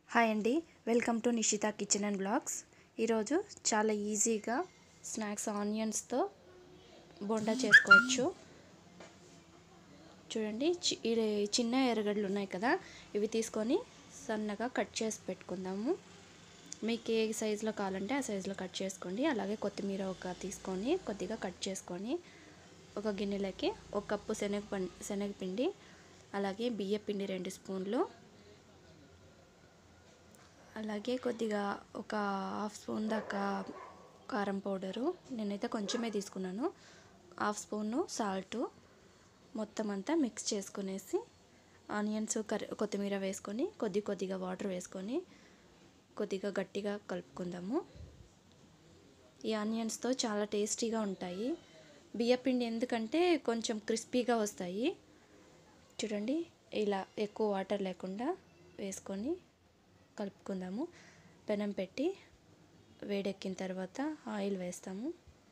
hi అండి welcome to Nishitha kitchen and blogs ఈరోజు చాలా ఈజీగా స్నాక్స్ ఆనియన్స్తో బోండా చేసుకోవచ్చు చూడండి చి- ఈ చిన్న ఎర్రగడ్డలు ఉన్నాయి కదా ఇవి తీసుకొని సన్నగా కట్ చేసి పెట్టుకుందాము మీకు ఏ సైజులో కావాలంటే ఆ సైజులో కట్ చేసుకోండి అలాగే కొత్తిమీర ఒక తీసుకొని కొద్దిగా కట్ చేసుకొని ఒక గిన్నెలకి ఒక కప్పు శనగ పం- శనగపిండి అలాగే బియ్య పిండి రెండు స్పూన్లు అలాగే కొద్దిగా ఒక హాఫ్ స్పూన్ దాకా కారం పౌడరు నేనైతే కొంచెమే తీసుకున్నాను హాఫ్ స్పూను సాల్ట్ మొత్తం అంతా మిక్స్ చేసుకునేసి ఆనియన్స్ కర్రీ కొత్తిమీర వేసుకొని కొద్ది కొద్దిగా వాటర్ వేసుకొని కొద్దిగా గట్టిగా కలుపుకుందాము ఈ ఆనియన్స్తో చాలా టేస్టీగా ఉంటాయి బియ్యపిండి ఎందుకంటే కొంచెం క్రిస్పీగా వస్తాయి చూడండి ఇలా ఎక్కువ వాటర్ లేకుండా వేసుకొని కలుపుకుందాము పెనం పెట్టి వేడెక్కిన తర్వాత ఆయిల్ వేస్తాము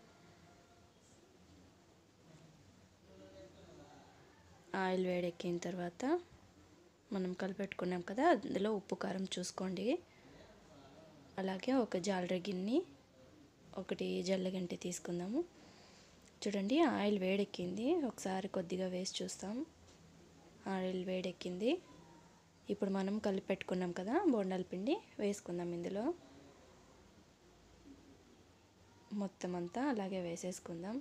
ఆయిల్ వేడెక్కిన తర్వాత మనం కలిపెట్టుకున్నాం కదా అందులో ఉప్పు కారం చూసుకోండి అలాగే ఒక జాలర గిన్నె ఒకటి జల్లగంటి తీసుకుందాము చూడండి ఆయిల్ వేడెక్కింది ఒకసారి కొద్దిగా వేసి చూస్తాం ఆయిల్ వేడెక్కింది ఇప్పుడు మనం కలిపి పెట్టుకున్నాం కదా బోండాల పిండి వేసుకుందాం ఇందులో మొత్తం అంతా అలాగే వేసేసుకుందాం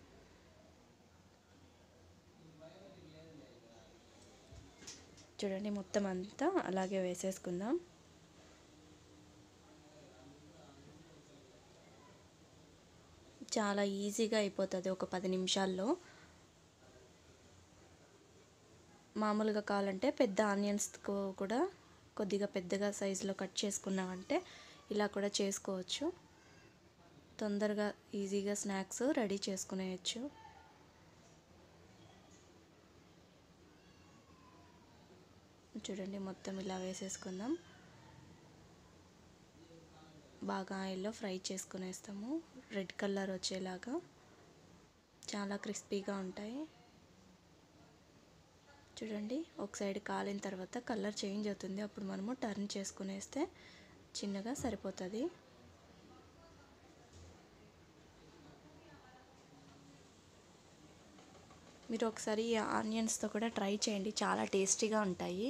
చూడండి మొత్తం అంతా అలాగే వేసేసుకుందాం చాలా ఈజీగా అయిపోతుంది ఒక పది నిమిషాల్లో మామూలుగా కావాలంటే పెద్ద ఆనియన్స్ కూడా కొద్దిగా పెద్దగా సైజులో కట్ చేసుకున్నామంటే ఇలా కూడా చేసుకోవచ్చు తొందరగా ఈజీగా స్నాక్స్ రెడీ చేసుకునేయచ్చు చూడండి మొత్తం ఇలా వేసేసుకుందాం బాగా ఆయిల్లో ఫ్రై చేసుకునేస్తాము రెడ్ కలర్ వచ్చేలాగా చాలా క్రిస్పీగా ఉంటాయి చూడండి ఒక సైడ్ కాలిన తర్వాత కలర్ చేంజ్ అవుతుంది అప్పుడు మనము టర్న్ చేసుకునేస్తే చిన్నగా సరిపోతుంది మీరు ఒకసారి ఈ ఆనియన్స్తో కూడా ట్రై చేయండి చాలా టేస్టీగా ఉంటాయి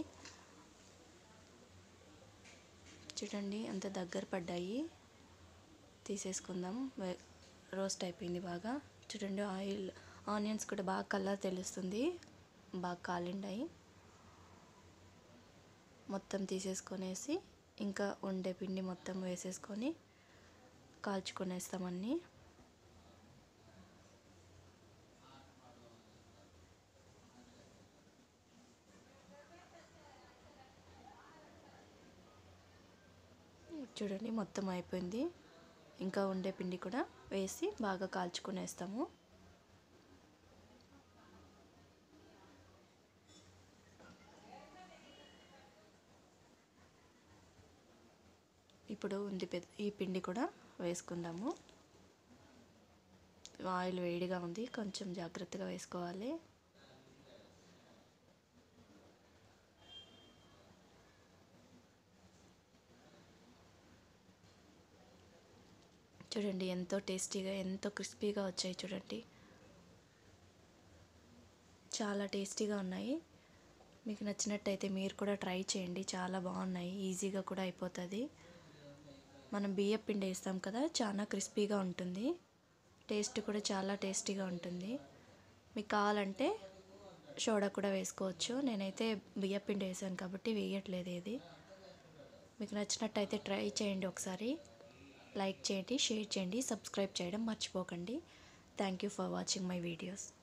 చూడండి అంత దగ్గర పడ్డాయి తీసేసుకుందాం రోస్ట్ అయిపోయింది బాగా చూడండి ఆయిల్ ఆనియన్స్ కూడా బాగా కలర్ తెలుస్తుంది బాగా కాలిండాయి మొత్తం తీసేసుకొనేసి ఇంకా ఉండే పిండి మొత్తం వేసేసుకొని కాల్చుకొనేస్తామన్నీ చూడండి మొత్తం అయిపోయింది ఇంకా ఉండే పిండి కూడా వేసి బాగా కాల్చుకునేస్తాము ఇప్పుడు ఉంది ఈ పిండి కూడా వేసుకుందాము ఆయిల్ వేడిగా ఉంది కొంచెం జాగ్రత్తగా వేసుకోవాలి చూడండి ఎంతో టేస్టీగా ఎంతో క్రిస్పీగా వచ్చాయి చూడండి చాలా టేస్టీగా ఉన్నాయి మీకు నచ్చినట్టయితే మీరు కూడా ట్రై చేయండి చాలా బాగున్నాయి ఈజీగా కూడా అయిపోతుంది మనం బియ్యం పిండి వేస్తాం కదా చాలా క్రిస్పీగా ఉంటుంది టేస్ట్ కూడా చాలా టేస్టీగా ఉంటుంది మీకు కావాలంటే సోడా కూడా వేసుకోవచ్చు నేనైతే బియ్యం పిండి వేసాను కాబట్టి వేయట్లేదు ఏది మీకు నచ్చినట్టయితే ట్రై చేయండి ఒకసారి లైక్ చేయండి షేర్ చేయండి సబ్స్క్రైబ్ చేయడం మర్చిపోకండి thank you for watching my videos